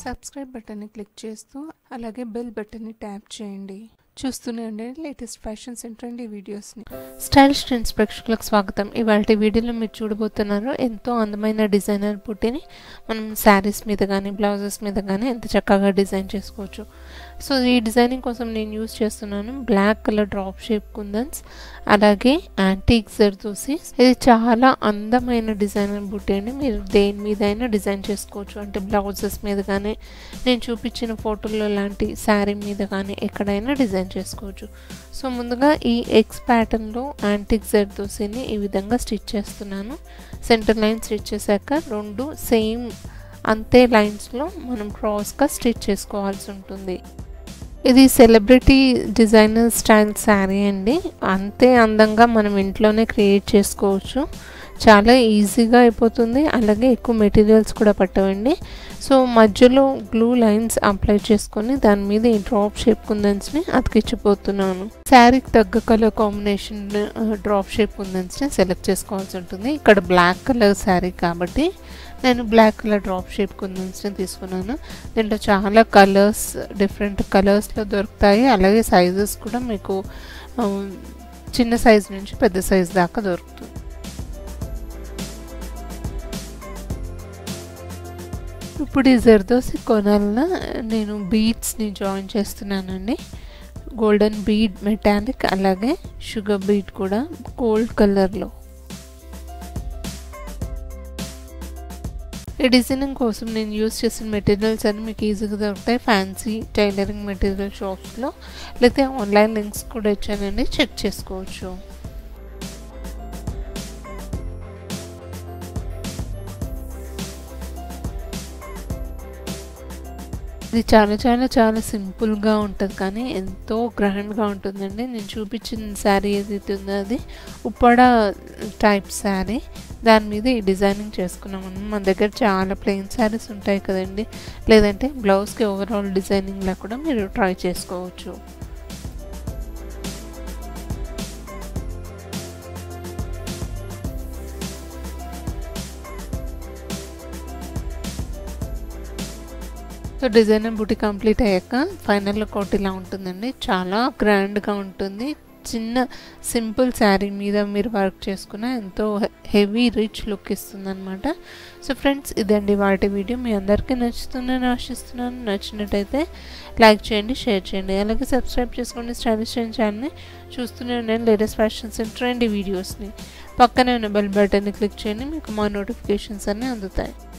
subscribe బటన్ని click చేస్తూ అలాగే బెల్ బటన్ని ట్యాప్ చేయండి చూస్తూనే ఉండండి లేటెస్ట్ ఫ్యాషన్స్ అండ్ ట్రెండీ వీడియోస్ని స్టైలిష్ ట్రెండ్స్ ప్రేక్షకులకు స్వాగతం ఇవాళ వీడియోలో మీరు చూడబోతున్నారు ఎంతో అందమైన డిజైనర్ పుట్టిని మనం శారీస్ మీద కానీ బ్లౌజెస్ మీద కానీ ఎంత చక్కగా డిజైన్ చేసుకోవచ్చు సో ఈ డిజైనింగ్ కోసం నేను యూస్ చేస్తున్నాను black colour drop shape kundans అలాగే యాంటీక్ జర్దోసిస్ ఇది చాలా అందమైన డిజైనర్ బుట్టి అండి మీరు దేని మీద అయినా డిజైన్ చేసుకోవచ్చు అంటే బ్లౌజెస్ మీద కానీ నేను చూపించిన ఫోటోలో లాంటి శారీ మీద కానీ ఎక్కడైనా డిజైన్ చేసుకోవచ్చు సో ముందుగా ఈ ఎక్స్ ప్యాటర్న్లో యాంటిక్ జర్దోసిని ఈ విధంగా స్టిచ్ చేస్తున్నాను సెంటర్ లైన్ స్టిచ్ చేశాక రెండు సేమ్ అంతే లైన్స్లో మనం క్రాస్గా స్టిచ్ చేసుకోవాల్సి ఉంటుంది ఇది సెలబ్రిటీ డిజైనర్ స్టైల్ శారీ అండి అంతే అందంగా మనం ఇంట్లోనే క్రియేట్ చేసుకోవచ్చు చాలా ఈజీగా అయిపోతుంది అలాగే ఎక్కువ మెటీరియల్స్ కూడా పట్టవండి సో మధ్యలో గ్లూ లైన్స్ అప్లై చేసుకొని దాని మీద ఈ డ్రాప్ షేప్ కుందన్స్ని అతికిచ్చిపోతున్నాను శారీకి తగ్గ కలర్ కాంబినేషన్ డ్రాప్ షేప్ కుందన్స్ని సెలెక్ట్ చేసుకోవాల్సి ఉంటుంది ఇక్కడ బ్లాక్ కలర్ శారీ కాబట్టి నేను బ్లాక్ కలర్ డ్రాప్ షేప్ కుందన్స్ని తీసుకున్నాను దీంట్లో చాలా కలర్స్ డిఫరెంట్ కలర్స్లో దొరుకుతాయి అలాగే సైజెస్ కూడా మీకు చిన్న సైజ్ నుంచి పెద్ద సైజ్ దాకా దొరుకుతుంది ఇప్పుడు ఈ జర్దోసి కొనాలన నేను బీడ్స్ని జాయిన్ చేస్తున్నానండి గోల్డెన్ బీడ్ మెటాలిక్ అలాగే షుగర్ బీడ్ కూడా గోల్డ్ కలర్లో ఈ డిజైనింగ్ కోసం నేను యూస్ చేసిన మెటీరియల్స్ అన్ని మీకు ఈజీగా దొరుకుతాయి ఫ్యాన్సీ టైలరింగ్ మెటీరియల్ షాప్స్లో లేకపోతే ఆన్లైన్ లింక్స్ కూడా ఇచ్చానండి చెక్ చేసుకోవచ్చు ఇది చాలా చాలా చాలా సింపుల్గా ఉంటుంది కానీ ఎంతో గ్రాండ్గా ఉంటుందండి నేను చూపించిన శారీ ఏదైతే ఉందో అది ఉప్పడ టైప్ శారీ దాని మీద ఈ డిజైనింగ్ చేసుకున్నాం మన దగ్గర చాలా ప్లెయిన్ శారీస్ ఉంటాయి కదండి లేదంటే బ్లౌజ్కి ఓవరాల్ డిజైనింగ్లా కూడా మీరు ట్రై చేసుకోవచ్చు సో డిజైనర్ బుట్టి కంప్లీట్ అయ్యాక ఫైనల్ కోట్ ఇలా ఉంటుందండి చాలా గ్రాండ్గా ఉంటుంది చిన్న సింపుల్ శారీ మీద మీరు వర్క్ చేసుకున్న ఎంతో హెవీ రిచ్ లుక్ ఇస్తుంది అనమాట సో ఫ్రెండ్స్ ఇదండి వాటి వీడియో మీ అందరికీ నచ్చుతుందని ఆశిస్తున్నాను నచ్చినట్టయితే లైక్ చేయండి షేర్ చేయండి అలాగే సబ్స్క్రైబ్ చేసుకోండి స్టైలిష్ ఛానల్ని చూస్తూనే ఉండండి లేటెస్ట్ ఫ్యాషన్స్ అండ్ ట్రెండీ వీడియోస్ని పక్కనే ఉన్న బెల్ బటన్ని క్లిక్ చేయండి మీకు మా నోటిఫికేషన్స్ అన్నీ అందుతాయి